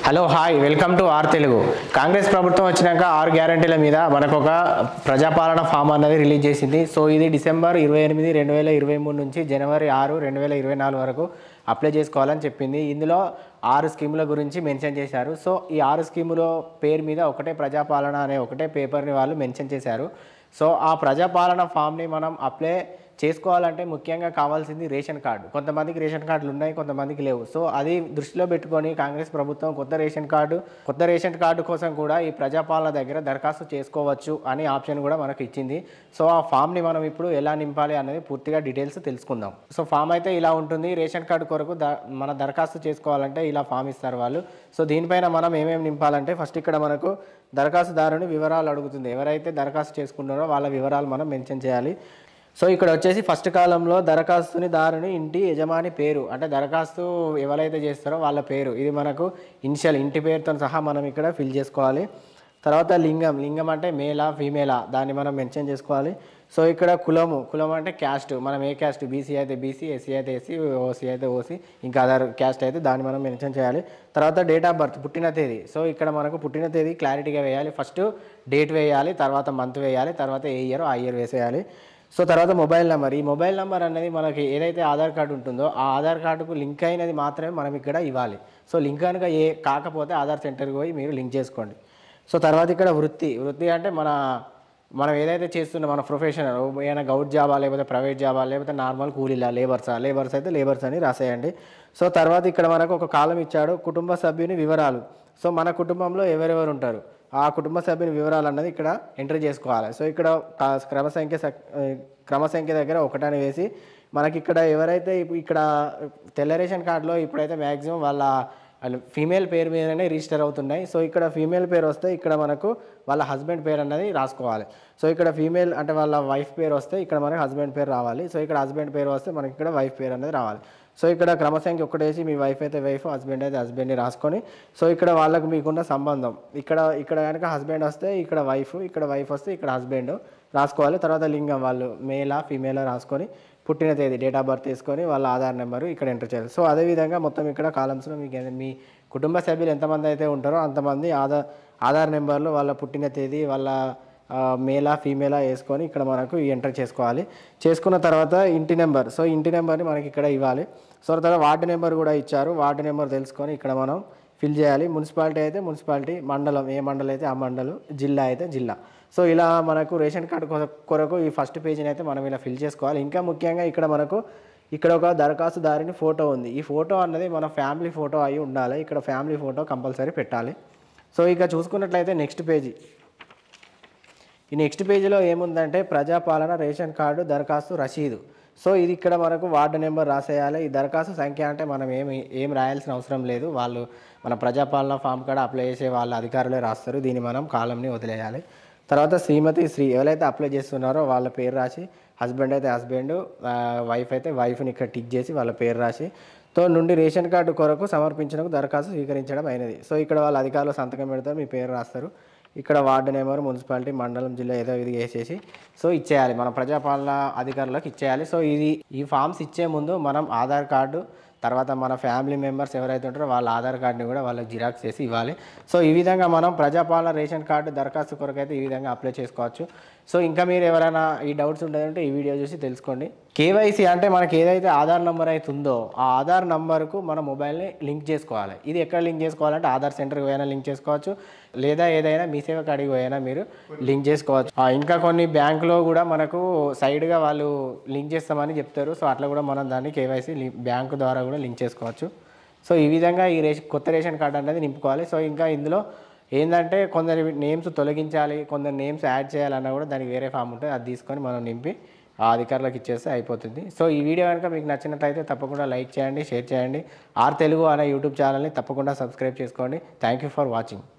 hello hi welcome to our Telugu Congress ప్రభుత్వం వచ్చినాక ఆరు గ్యారంటీల మీద మనకు ఒక ప్రజాపాలన ఫామ్ అన్నది రిలీజ్ చేసింది సో ఇది డిసెంబర్ ఇరవై ఎనిమిది రెండు వేల ఇరవై మూడు నుంచి జనవరి ఆరు రెండు వేల ఇరవై నాలుగు వరకు అప్లై చేసుకోవాలని చెప్పింది ఇందులో ఆరు స్కీముల గురించి మెన్షన్ చేశారు సో ఈ ఆరు స్కీముల పేరు మీద ఒకటే ప్రజాపాలన అనే ఒకటే పేపర్ని వాళ్ళు మెన్షన్ చేశారు సో ఆ ప్రజాపాలన ఫామ్ని మనం అప్లై చేసుకోవాలంటే ముఖ్యంగా కావాల్సింది రేషన్ కార్డు కొంతమందికి రేషన్ కార్డులు ఉన్నాయి కొంతమందికి లేవు సో అది దృష్టిలో పెట్టుకొని కాంగ్రెస్ ప్రభుత్వం కొత్త రేషన్ కార్డు కొత్త రేషన్ కార్డు కోసం కూడా ఈ ప్రజాపాలన దగ్గర దరఖాస్తు చేసుకోవచ్చు అనే ఆప్షన్ కూడా మనకు ఇచ్చింది సో ఆ ఫామ్ని మనం ఇప్పుడు ఎలా నింపాలి అనేది పూర్తిగా డీటెయిల్స్ తెలుసుకుందాం సో ఫామ్ అయితే ఇలా ఉంటుంది రేషన్ కార్డు కొరకు ద మన దరఖాస్తు చేసుకోవాలంటే ఇలా ఫామ్ ఇస్తారు వాళ్ళు సో దీనిపైన మనం ఏమేమి నింపాలంటే ఫస్ట్ ఇక్కడ మనకు దరఖాస్తుదారుని వివరాలు అడుగుతుంది ఎవరైతే దరఖాస్తు చేసుకున్నారో వాళ్ళ వివరాలు మనం మెన్షన్ చేయాలి సో ఇక్కడ వచ్చేసి ఫస్ట్ కాలంలో దరఖాస్తుని దారుని ఇంటి యజమాని పేరు అంటే దరఖాస్తు ఎవరైతే చేస్తారో వాళ్ళ పేరు ఇది మనకు ఇనిషియల్ ఇంటి పేరుతో సహా మనం ఇక్కడ ఫిల్ చేసుకోవాలి తర్వాత లింగం లింగం అంటే మేలా ఫీమేలా దాన్ని మనం మెన్షన్ చేసుకోవాలి సో ఇక్కడ కులము కులం అంటే క్యాస్ట్ మనం ఏ క్యాస్ట్ బీసీ అయితే బీసీ ఎస్సీ అయితే ఎస్సీ ఓసీ అయితే ఓసీ ఇంకా అదర్ క్యాస్ట్ అయితే దాన్ని మనం మెన్షన్ చేయాలి తర్వాత డేట్ ఆఫ్ బర్త్ పుట్టిన తేదీ సో ఇక్కడ మనకు పుట్టిన తేదీ క్లారిటీగా వేయాలి ఫస్ట్ డేట్ వేయాలి తర్వాత మంత్ వేయాలి తర్వాత ఏ ఇయర్ ఆ ఇయర్ వేసేయాలి సో తర్వాత మొబైల్ నెంబర్ ఈ మొబైల్ నెంబర్ అనేది మనకి ఏదైతే ఆధార్ కార్డు ఉంటుందో ఆ ఆధార్ కార్డుకు లింక్ అయినది మాత్రమే మనం ఇక్కడ ఇవ్వాలి సో లింక్ కనుక ఏ కాకపోతే ఆధార్ సెంటర్కి పోయి మీరు లింక్ చేసుకోండి సో తర్వాత ఇక్కడ వృత్తి వృత్తి అంటే మన మనం ఏదైతే చేస్తున్నా మన ప్రొఫెషన్ ఏదైనా గౌట్ జాబా లేకపోతే ప్రైవేట్ జాబా లేకపోతే నార్మల్ కూలీలా లేబర్సా లేబర్స్ అయితే లేబర్స్ అని రాసేయండి సో తర్వాత ఇక్కడ మనకు ఒక కాలం ఇచ్చాడు కుటుంబ సభ్యుని వివరాలు సో మన కుటుంబంలో ఎవరెవరు ఉంటారు ఆ కుటుంబ సభ్యుని వివరాలు అన్నది ఇక్కడ ఎంటర్ చేసుకోవాలి సో ఇక్కడ కా- క్రమ సంఖ్య సక్- ఆ, క్రమ సంఖ్య దగ్గర ఒకటని వేసి మనకి ఇక్కడ ఎవరైతే ఇప్పు- ఇక్కడ తెల్ల రేషన్ కార్డులో ఇప్పుడైతే మ్యాక్సిమం వాళ్ళ వాళ్ళు ఫీమేల్ పేరు మీదనే రిజిస్టర్ అవుతున్నాయి సో ఇక్కడ ఫీమేల్ పేరు వస్తే ఇక్కడ మనకు వాళ్ళ హస్బెండ్ పేరు అన్నది రాసుకోవాలి సో ఇక్కడ ఫీమేల్ అంటే వాళ్ళ వైఫ్ పేరు వస్తే ఇక్కడ మనకి హస్బెండ్ పేరు రావాలి సో ఇక్కడ హస్బెండ్ పేరు వస్తే మనకి ఇక్కడ వైఫ్ పేరు అనేది రావాలి సో ఇక్కడ క్రమసంఖ్య ఒకటేసి మీ వైఫ్ అయితే వైఫ్ హస్బెండ్ అయితే హస్బెండ్ని రాసుకొని సో ఇక్కడ వాళ్ళకు మీకున్న సంబంధం ఇక్కడ ఇక్కడ కనుక హస్బెండ్ వస్తే ఇక్కడ వైఫ్ ఇక్కడ వైఫ్ వస్తే ఇక్కడ హస్బెండ్ రాసుకోవాలి తర్వాత లింగం వాళ్ళు మేలా ఫీమేలా రాసుకొని పుట్టిన తేదీ డేట్ ఆఫ్ బర్త్ తీసుకొని వాళ్ళ ఆధార్ నెంబరు ఇక్కడ ఎంటర్ చేయాలి సో అదేవిధంగా మొత్తం ఇక్కడ కాలమ్స్లో మీకు ఏదైనా మీ కుటుంబ సభ్యులు ఎంతమంది అయితే ఉంటారో అంతమంది ఆధార్ ఆధార్ నెంబర్లు వాళ్ళ పుట్టిన తేదీ వాళ్ళ ఆ, మేలా ఫీమేలా వేసుకొని ఇక్కడ మనకు ఎంటర్ చేసుకోవాలి చేసుకున్న తర్వాత ఇంటి నెంబర్ సో ఇంటి నెంబర్ని మనకి ఇక్కడ ఇవ్వాలి సో తర్వాత వార్డు నెంబర్ కూడా ఇచ్చారు వార్డు నెంబర్ తెలుసుకొని ఇక్కడ మనం ఫిల్ చేయాలి మున్సిపాలిటీ అయితే మున్సిపాలిటీ మండలం ఏ మండలం అయితే ఆ మండలం జిల్లా అయితే జిల్లా సో ఇలా మనకు రేషన్ కార్డు కొర- కొరకు ఈ ఫస్ట్ పేజీని అయితే మనం ఇలా ఫిల్ చేసుకోవాలి ఇంకా ముఖ్యంగా ఇక్కడ మనకు ఇక్కడ ఒక దరఖాస్తుదారుని ఫోటో ఉంది ఈ ఫోటో అన్నది మన ఫ్యామిలీ ఫోటో అయి ఉండాలి ఇక్కడ ఫ్యామిలీ ఫోటో కంపల్సరీ పెట్టాలి సో ఇక చూసుకున్నట్లయితే నెక్స్ట్ పేజీ ఈ నెక్స్ట్ పేజీలో ఏముందంటే ప్రజాపాలన రేషన్ కార్డు దరఖాస్తు రసీదు సో ఇది ఇక్కడ మనకు వార్డు నెంబర్ రాసేయాలి ఈ దరఖాస్తు సంఖ్య అంటే మనం ఏమి ఏం రాయాల్సిన అవసరం లేదు వాళ్ళు మన ప్రజాపాలన ఫామ్ కార్డు అప్లై చేసే వాళ్ళ అధికారులే రాస్తారు దీన్ని మనం కాలంని వదిలేయాలి తర్వాత శ్రీమతి శ్రీ ఎవరైతే అప్లై చేస్తున్నారో వాళ్ళ పేరు రాసి హస్బెండ్ అయితే హస్బెండ్ వైఫ్ అయితే వైఫ్ని ఇక్కడ టిక్ చేసి వాళ్ళ పేరు రాసి తో నుండి రేషన్ కార్డు కొరకు సమర్పించడానికి దరఖాస్తు స్వీకరించడం అయినది సో ఇక్కడ వాళ్ళ అధికారులు సంతకం పెడతారు మీ పేరు రాస్తారు ఇక్కడ వార్డు నెంబర్ మున్సిపాలిటీ మండలం జిల్లా ఏదో ఇది వేసేసి సో ఇచ్చేయాలి మన ప్రజాపాలన అధికారులకు ఇచ్చేయాలి సో ఇది ఈ ఫామ్స్ ఇచ్చే ముందు మనం ఆధార్ కార్డు తర్వాత మన ఫ్యామిలీ మెంబర్స్ ఎవరైతే ఉంటారో వాళ్ళ ఆధార్ కార్డుని కూడా వాళ్ళకి జిరాక్స్ చేసి ఇవ్వాలి సో ఈ విధంగా మనం ప్రజాపాలన రేషన్ కార్డు దరఖాస్తు కొరకు అయితే ఈ విధంగా అప్లై చేసుకోవచ్చు సో ఇంకా మీరు ఎవరైనా ఈ డౌట్స్ ఉంటుందంటే ఈ వీడియో చూసి తెలుసుకోండి కేవైసీ అంటే మనకి ఏదైతే ఆధార్ నెంబర్ అయితే ఉందో ఆ ఆధార్ నంబర్కు మన మొబైల్ని లింక్ చేసుకోవాలి ఇది ఎక్కడ లింక్ చేసుకోవాలంటే ఆధార్ సెంటర్కి పోయినా లింక్ చేసుకోవచ్చు లేదా ఏదైనా మీ సేవ కాడికి పోయినా మీరు లింక్ చేసుకోవచ్చు ఆ, ఇంకా కొన్ని బ్యాంకులో కూడా మనకు సైడ్గా వాళ్ళు లింక్ చేస్తామని చెప్తారు సో అట్లా కూడా మనం దాన్ని కేవైసీ బ్యాంకు ద్వారా కూడా లింక్ చేసుకోవచ్చు సో ఈ విధంగా ఈ రేషన్ కొత్త రేషన్ కార్డు అనేది నింపుకోవాలి సో ఇంకా ఇందులో ఏంటంటే కొందరి నేమ్స్ తొలగించాలి కొందరు నేమ్స్ యాడ్ చేయాలన్నా కూడా దానికి వేరే ఫామ్ ఉంటుంది అది తీసుకొని మనం నింపి ఆ అధికారులకు ఇచ్చేస్తే అయిపోతుంది సో ఈ వీడియో కనుక మీకు నచ్చినట్లయితే తప్పకుండా లైక్ చేయండి షేర్ చేయండి ఆర్ తెలుగు అనే యూట్యూబ్ ఛానల్ని తప్పకుండా సబ్స్క్రైబ్ చేసుకోండి థ్యాంక్ యూ ఫర్ వాచింగ్